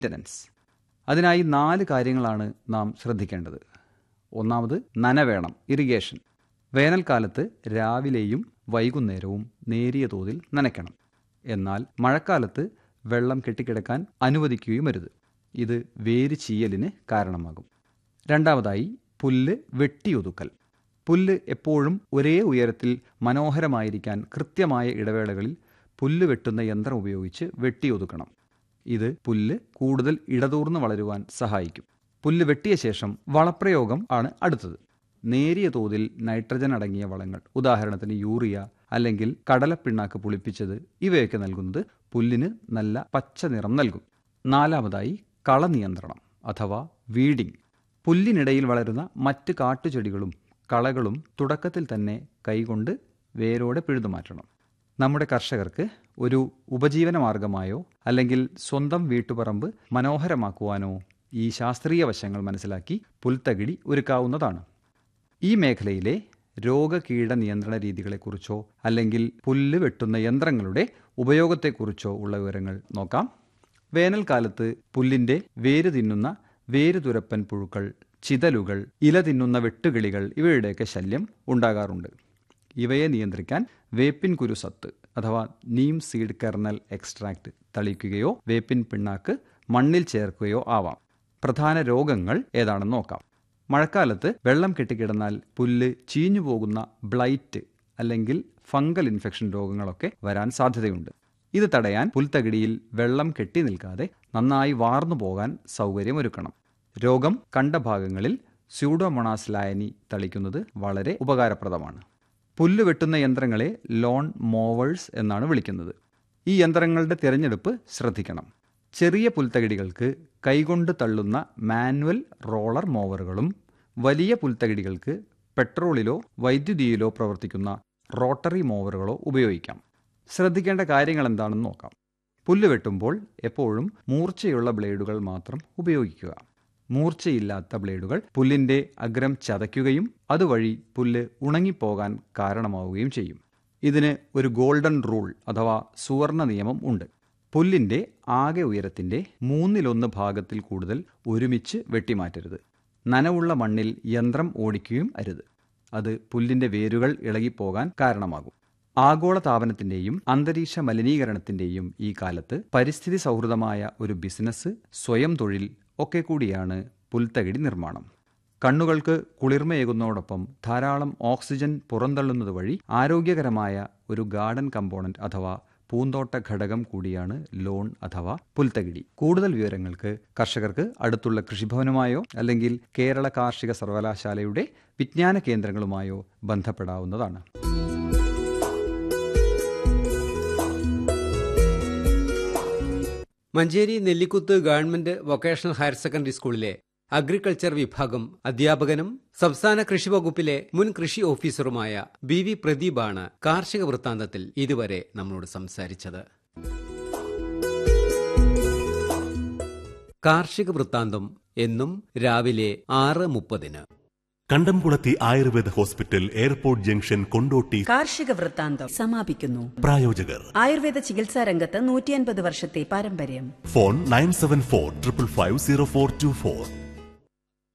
maintenance അതിനായി നാല് കാര്യങ്ങളാണ് നാം ശ്രദ്ധിക്കേണ്ടത് ഒന്നാമത് നന വേണം ഇറിഗേഷൻ വേനൽക്കാലത്ത് രാവിലെയും വൈകുന്നേരവും നേരിയ തോതിൽ നനയ്ക്കണം എന്നാൽ മഴക്കാലത്ത് വെള്ളം കെട്ടിക്കിടക്കാൻ അനുവദിക്കുകയും അരുത് ഇത് വേര് ചീയലിന് കാരണമാകും രണ്ടാമതായി പുല്ല് വെട്ടിയൊതുക്കൽ പുല്ല് എപ്പോഴും ഒരേ ഉയരത്തിൽ മനോഹരമായിരിക്കാൻ കൃത്യമായ ഇടവേളകളിൽ പുല്ല് വെട്ടുന്ന യന്ത്രം ഉപയോഗിച്ച് വെട്ടിയൊതുക്കണം ഇത് പുല്ല് കൂടുതൽ ഇടതൂർന്ന് വളരുവാൻ സഹായിക്കും പുല്ല് വെട്ടിയ ശേഷം വളപ്രയോഗം ആണ് അടുത്തത് നേരിയ തോതിൽ നൈട്രജൻ അടങ്ങിയ വളങ്ങൾ ഉദാഹരണത്തിന് യൂറിയ അല്ലെങ്കിൽ കടലപ്പിണ്ണാക്ക് പുളിപ്പിച്ചത് ഇവയൊക്കെ നൽകുന്നത് പുല്ലിന് നല്ല പച്ച നിറം നൽകും നാലാമതായി കളനിയന്ത്രണം അഥവാ വീഡിംഗ് പുല്ലിനിടയിൽ വളരുന്ന മറ്റ് കാട്ടുചെടികളും കളകളും തുടക്കത്തിൽ തന്നെ കൈകൊണ്ട് വേരോടെ പിഴുതുമാറ്റണം നമ്മുടെ കർഷകർക്ക് ഒരു ഉപജീവന മാർഗമായോ അല്ലെങ്കിൽ സ്വന്തം വീട്ടുപറമ്പ് മനോഹരമാക്കുവാനോ ഈ ശാസ്ത്രീയ വശങ്ങൾ മനസ്സിലാക്കി പുൽത്തകിടി ഒരുക്കാവുന്നതാണ് ഈ മേഖലയിലെ രോഗകീട നിയന്ത്രണ രീതികളെക്കുറിച്ചോ അല്ലെങ്കിൽ പുല്ല് വെട്ടുന്ന യന്ത്രങ്ങളുടെ ഉപയോഗത്തെക്കുറിച്ചോ ഉള്ള വിവരങ്ങൾ നോക്കാം വേനൽക്കാലത്ത് പുല്ലിൻ്റെ വേര് തിന്നുന്ന വേരുതുരപ്പൻ പുഴുക്കൾ ചിതലുകൾ ഇല തിന്നുന്ന വെട്ടുകിളികൾ ഇവയുടെയൊക്കെ ശല്യം ഉണ്ടാകാറുണ്ട് ഇവയെ നിയന്ത്രിക്കാൻ വേപ്പിൻ കുരുസത്ത് അഥവാ നീം സീഡ് കെർണൽ എക്സ്ട്രാക്ട് തളിക്കുകയോ വേപ്പിൻ പിണ്ണാക്ക് മണ്ണിൽ ചേർക്കുകയോ ആവാം പ്രധാന രോഗങ്ങൾ ഏതാണെന്ന് നോക്കാം മഴക്കാലത്ത് വെള്ളം കെട്ടിക്കിടന്നാൽ പുല്ല് ചീഞ്ഞു പോകുന്ന ബ്ലൈറ്റ് അല്ലെങ്കിൽ ഫംഗൽ ഇൻഫെക്ഷൻ രോഗങ്ങളൊക്കെ വരാൻ സാധ്യതയുണ്ട് ഇത് തടയാൻ പുൽത്തകിടിയിൽ വെള്ളം കെട്ടി നിൽക്കാതെ നന്നായി വാർന്നു പോകാൻ സൗകര്യമൊരുക്കണം രോഗം കണ്ട ഭാഗങ്ങളിൽ സ്യൂഡോമൊണാസ് ലായനി തളിക്കുന്നത് വളരെ ഉപകാരപ്രദമാണ് പുല്ല് വെട്ടുന്ന യന്ത്രങ്ങളെ ലോൺ മോവേഴ്സ് എന്നാണ് വിളിക്കുന്നത് ഈ യന്ത്രങ്ങളുടെ തിരഞ്ഞെടുപ്പ് ശ്രദ്ധിക്കണം ചെറിയ പുൽത്തകിടികൾക്ക് കൈകൊണ്ട് തള്ളുന്ന മാനുവൽ റോളർ മോവറുകളും വലിയ പുൽത്തകിടികൾക്ക് പെട്രോളിലോ വൈദ്യുതിയിലോ പ്രവർത്തിക്കുന്ന റോട്ടറി മോവറുകളോ ഉപയോഗിക്കാം ശ്രദ്ധിക്കേണ്ട കാര്യങ്ങൾ എന്താണെന്ന് നോക്കാം പുല്ല് വെട്ടുമ്പോൾ എപ്പോഴും മൂർച്ചയുള്ള ബ്ലേഡുകൾ മാത്രം ഉപയോഗിക്കുക മൂർച്ചയില്ലാത്ത ബ്ലേഡുകൾ പുല്ലിൻ്റെ അഗ്രം ചതയ്ക്കുകയും അതുവഴി പുല്ല് ഉണങ്ങിപ്പോകാൻ കാരണമാവുകയും ചെയ്യും ഇതിന് ഒരു ഗോൾഡൻ റൂൾ അഥവാ സുവർണ നിയമം ഉണ്ട് പുല്ലിൻ്റെ ആകെ ഉയരത്തിൻ്റെ മൂന്നിലൊന്ന് ഭാഗത്തിൽ കൂടുതൽ ഒരുമിച്ച് വെട്ടിമാറ്റരുത് നനവുള്ള മണ്ണിൽ യന്ത്രം ഓടിക്കുകയും അരുത് അത് പുല്ലിൻ്റെ വേരുകൾ ഇളകിപ്പോകാൻ കാരണമാകും ആഗോള താപനത്തിൻ്റെയും അന്തരീക്ഷ മലിനീകരണത്തിൻ്റെയും ഈ കാലത്ത് പരിസ്ഥിതി സൗഹൃദമായ ഒരു ബിസിനസ് സ്വയം തൊഴിൽ ഒക്കെ കൂടിയാണ് പുൽത്തകിടി നിർമ്മാണം കണ്ണുകൾക്ക് കുളിർമയേകുന്നതോടൊപ്പം ധാരാളം ഓക്സിജൻ പുറന്തള്ളുന്നത് വഴി ആരോഗ്യകരമായ ഒരു ഗാർഡൻ കമ്പോണന്റ് അഥവാ പൂന്തോട്ട ഘടകം കൂടിയാണ് ലോൺ അഥവാ പുൽത്തകിടി കൂടുതൽ വിവരങ്ങൾക്ക് കർഷകർക്ക് അടുത്തുള്ള കൃഷിഭവനുമായോ അല്ലെങ്കിൽ കേരള കാർഷിക സർവകലാശാലയുടെ വിജ്ഞാന കേന്ദ്രങ്ങളുമായോ ബന്ധപ്പെടാവുന്നതാണ് Manjeri Nellikuth government vocational higher secondary സ്കൂളിലെ അഗ്രികൾച്ചർ വിഭാഗം അധ്യാപകനും സംസ്ഥാന കൃഷി വകുപ്പിലെ മുൻ കൃഷി ഓഫീസറുമായ ബി വി പ്രദീപാണ് കാർഷിക വൃത്താന്തത്തിൽ ഇതുവരെ നമ്മളോട് സംസാരിച്ചത് കാർഷിക വൃത്താന്തം എന്നും രാവിലെ ആറ് മുപ്പതിന് Kandamkulathy Ayurveda hospital airport junction Kondotty കാർഷിക വൃത്താന്തം സമാപിക്കുന്നു പ്രായോജകർ ആയുർവേദ ചികിത്സാ രംഗത്ത് നൂറ്റിയൻപത് വർഷത്തെ പാരമ്പര്യം phone nine seven four triple five zero four two four